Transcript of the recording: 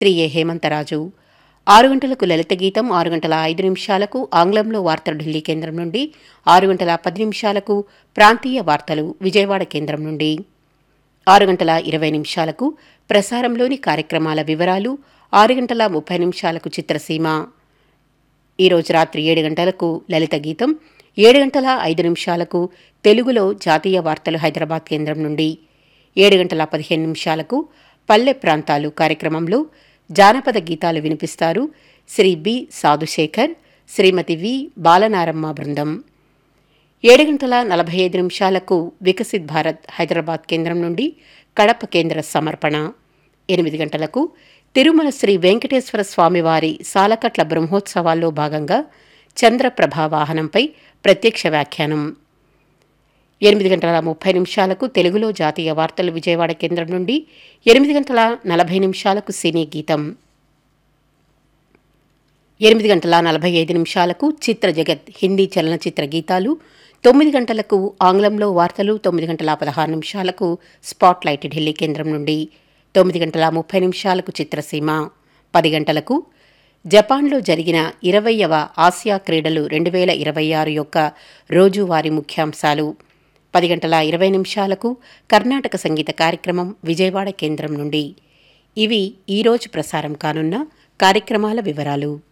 శ్రీ ఏ హేమంతరాజు ఆరు గంటలకు లలిత గీతం ఆరు గంటల ఐదు నిమిషాలకు ఆంగ్లంలో వార్తలు ఢిల్లీ కేంద్రం నుండి ఆరు గంటల పది నిమిషాలకు ప్రాంతీయ వార్తలు విజయవాడ కేంద్రం నుండి ఆరు గంటల ఇరవై నిమిషాలకు ప్రసారంలోని కార్యక్రమాల వివరాలు ఆరు గంటల ముప్పై నిమిషాలకు చిత్రసీమ ఈరోజు రాత్రి ఏడు గంటలకు లలిత గీతం ఏడు గంటల ఐదు నిమిషాలకు తెలుగులో జాతీయ వార్తలు హైదరాబాద్ కేంద్రం నుండి ఏడు గంటల పదిహేను నిమిషాలకు పల్లె ప్రాంతాలు కార్యక్రమంలో జానపద గీతాలు వినిపిస్తారు శ్రీ బి సాధుశేఖర్ శ్రీమతి వి బాలనారమ్మ బృందం ఏడు గంటల నలభై ఐదు నిమిషాలకు వికసిత్ భారత్ హైదరాబాద్ కేంద్రం నుండి కడప కేంద్ర సమర్పణ ఎనిమిది గంటలకు తిరుమల శ్రీ వెంకటేశ్వర స్వామివారి సాలకట్ల బ్రహ్మోత్సవాల్లో భాగంగా చంద్రప్రభ వాహనంపై ప్రత్యక్ష వ్యాఖ్యానం ఎనిమిది గంటల ముప్పై నిమిషాలకు తెలుగులో జాతీయ వార్తలు విజయవాడ కేంద్రం నుండి ఎనిమిది గంటల నలభై నిమిషాలకు సినీ గీతం ఎనిమిది గంటల నలభై ఐదు నిమిషాలకు చిత్ర జగత్ హిందీ చలనచిత్ర గీతాలు తొమ్మిది గంటలకు ఆంగ్లంలో వార్తలు తొమ్మిది గంటల పదహారు నిమిషాలకు స్పాట్ లైట్ ఢిల్లీ కేంద్రం నుండి తొమ్మిది గంటల ముప్పై నిమిషాలకు చిత్రసీమ పది గంటలకు జపాన్లో జరిగిన ఇరవయవ ఆసియా క్రీడలు రెండు వేల ఇరవై ఆరు యొక్క రోజువారీ ముఖ్యాంశాలు పది గంటల ఇరవై నిమిషాలకు కర్ణాటక సంగీత కార్యక్రమం విజయవాడ కేంద్రం నుండి ఇవి ఈరోజు ప్రసారం కానున్న కార్యక్రమాల వివరాలు